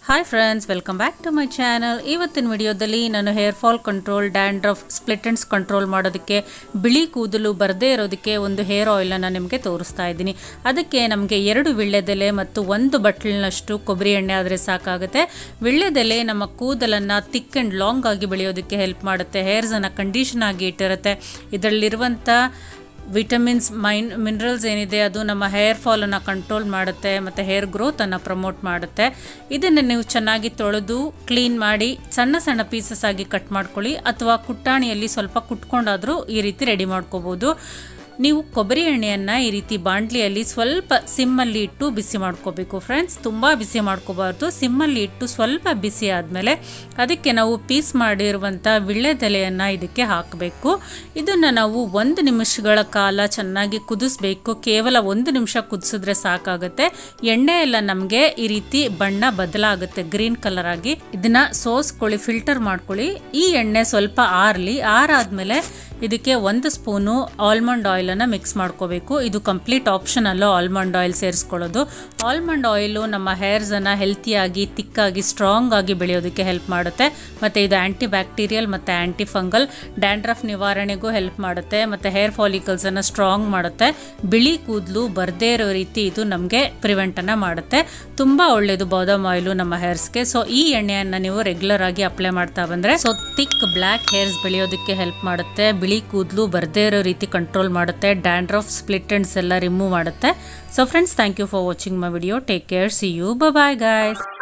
hi friends welcome back to my channel ಇವತ್ತಿನ ವಿಡಿಯೋದಲ್ಲಿ ನಾನು hair fall control dandruff split ends control ಮಾಡೋದಕ್ಕೆ ಬಿಳಿ ಕೂದಲು ಬರದೇ ಇರೋದಕ್ಕೆ ಒಂದು ಹೇರ್ ಆಯಿಲನ್ನು ನಿಮಗೆ ತೋರಿಸ್ತಾ ಇದ್ದೀನಿ ಅದಕ್ಕೆ ನಮಗೆ ಎರಡು ವಿಳ್ಳೆದೆಲೆ ಮತ್ತು ಒಂದು ಬಟ್ಲಿನಷ್ಟು ಕೊಬ್ಬರಿ ಎಣ್ಣೆ ಆದರೆ ಸಾಕಾಗುತ್ತೆ ವಿಳ್ಳೆದೆಲೆ ನಮ್ಮ ಕೂದಲನ್ನು ತಿಕ್ ಆ್ಯಂಡ್ ಲಾಂಗ್ ಆಗಿ ಬೆಳೆಯೋದಕ್ಕೆ ಹೆಲ್ಪ್ ಮಾಡುತ್ತೆ ಹೇರ್ಸನ್ನು ಕಂಡೀಷನ್ ಆಗಿ ಇಟ್ಟಿರುತ್ತೆ ಇದರಲ್ಲಿರುವಂಥ ವಿಟಮಿನ್ಸ್ ಮೈನ್ ಮಿನರಲ್ಸ್ ಏನಿದೆ ಅದು ನಮ್ಮ ಹೇರ್ ಫಾಲನ್ನು ಕಂಟ್ರೋಲ್ ಮಾಡುತ್ತೆ ಮತ್ತು ಹೇರ್ ಗ್ರೋತನ್ನು ಪ್ರಮೋಟ್ ಮಾಡುತ್ತೆ ಇದನ್ನು ನೀವು ಚೆನ್ನಾಗಿ ತೊಳೆದು ಕ್ಲೀನ್ ಮಾಡಿ ಸಣ್ಣ ಸಣ್ಣ ಪೀಸಸ್ ಆಗಿ ಕಟ್ ಮಾಡ್ಕೊಳ್ಳಿ ಅಥವಾ ಕುಟ್ಟಾಣಿಯಲ್ಲಿ ಸ್ವಲ್ಪ ಕುಟ್ಕೊಂಡಾದರೂ ಈ ರೀತಿ ರೆಡಿ ಮಾಡ್ಕೋಬೋದು ನೀವು ಕೊಬ್ಬರಿ ಎಣ್ಣೆಯನ್ನು ಈ ರೀತಿ ಬಾಣಲಿಯಲ್ಲಿ ಸ್ವಲ್ಪ ಸಿಮ್ಮಲ್ಲಿ ಇಟ್ಟು ಬಿಸಿ ಮಾಡ್ಕೋಬೇಕು ಫ್ರೆಂಡ್ಸ್ ತುಂಬ ಬಿಸಿ ಮಾಡ್ಕೋಬಾರ್ದು ಸಿಮ್ಮಲ್ಲಿ ಇಟ್ಟು ಸ್ವಲ್ಪ ಬಿಸಿ ಆದಮೇಲೆ ಅದಕ್ಕೆ ನಾವು ಪೀಸ್ ಮಾಡಿರುವಂಥ ವಿಳ್ಳೆದೆಲೆಯನ್ನು ಇದಕ್ಕೆ ಹಾಕಬೇಕು ಇದನ್ನು ನಾವು ಒಂದು ನಿಮಿಷಗಳ ಕಾಲ ಚೆನ್ನಾಗಿ ಕುದಿಸ್ಬೇಕು ಕೇವಲ ಒಂದು ನಿಮಿಷ ಕುದಿಸಿದ್ರೆ ಸಾಕಾಗುತ್ತೆ ಎಣ್ಣೆ ಎಲ್ಲ ನಮಗೆ ಈ ರೀತಿ ಬಣ್ಣ ಬದಲಾಗುತ್ತೆ ಗ್ರೀನ್ ಕಲರ್ ಆಗಿ ಇದನ್ನ ಸೋಸ್ಕೊಳ್ಳಿ ಫಿಲ್ಟರ್ ಮಾಡ್ಕೊಳ್ಳಿ ಈ ಎಣ್ಣೆ ಸ್ವಲ್ಪ ಆರಲಿ ಆರಾದ್ಮೇಲೆ ಇದಕ್ಕೆ ಒಂದು ಸ್ಪೂನು ಆಲ್ಮಂಡ್ ಆಯಿಲನ್ನು ಮಿಕ್ಸ್ ಮಾಡ್ಕೋಬೇಕು ಇದು ಕಂಪ್ಲೀಟ್ ಆಪ್ಷನಲ್ಲು ಆಲ್ಮಂಡ್ ಆಯಿಲ್ ಸೇರಿಸ್ಕೊಳ್ಳೋದು ಆಲ್ಮಂಡ್ ಆಯಿಲು ನಮ್ಮ ಹೇರ್ಸನ್ನು ಹೆಲ್ತಿಯಾಗಿ ತಿಕ್ಕಾಗಿ ಸ್ಟ್ರಾಂಗ್ ಆಗಿ ಬೆಳೆಯೋದಕ್ಕೆ ಹೆಲ್ಪ್ ಮಾಡುತ್ತೆ ಮತ್ತು ಇದು ಆ್ಯಂಟಿ ಬ್ಯಾಕ್ಟೀರಿಯಲ್ ಮತ್ತು ಆ್ಯಂಟಿ ಫಂಗಲ್ ಡ್ಯಾಂಡ್ರಫ್ ನಿವಾರಣೆಗೂ ಹೆಲ್ಪ್ ಮಾಡುತ್ತೆ ಮತ್ತು ಹೇರ್ ಫಾಲಿಕಲ್ಸನ್ನು ಸ್ಟ್ರಾಂಗ್ ಮಾಡುತ್ತೆ ಬಿಳಿ ಕೂದಲು ಬರದೇ ಇರೋ ರೀತಿ ಇದು ನಮಗೆ ಪ್ರಿವೆಂಟನ್ನು ಮಾಡುತ್ತೆ ತುಂಬ ಒಳ್ಳೆಯದು ಬಾದಾಮ್ ಆಯಿಲು ನಮ್ಮ ಹೇರ್ಸ್ಗೆ ಸೊ ಈ ಎಣ್ಣೆಯನ್ನು ನೀವು ರೆಗ್ಯುಲರ್ ಆಗಿ ಅಪ್ಲೈ ಮಾಡ್ತಾ ಬಂದರೆ ಸೊ ತಿಕ್ ಬ್ಲ್ಯಾಕ್ ಹೇರ್ಸ್ ಬೆಳೆಯೋದಕ್ಕೆ ಹೆಲ್ಪ್ ಮಾಡುತ್ತೆ ಬಿಳಿ ಕೂದಲು ಬರದೇ ಇರೋ ರೀತಿ ಕಂಟ್ರೋಲ್ ಮಾಡುತ್ತೆ ಡ್ಯಾಂಡ್ರಫ್ ಸ್ಪ್ಲಿಟೆಂಡ್ಸ್ ಎಲ್ಲ ರಿಮೂವ್ ಮಾಡುತ್ತೆ so friends thank you for watching my video take care see you bye guys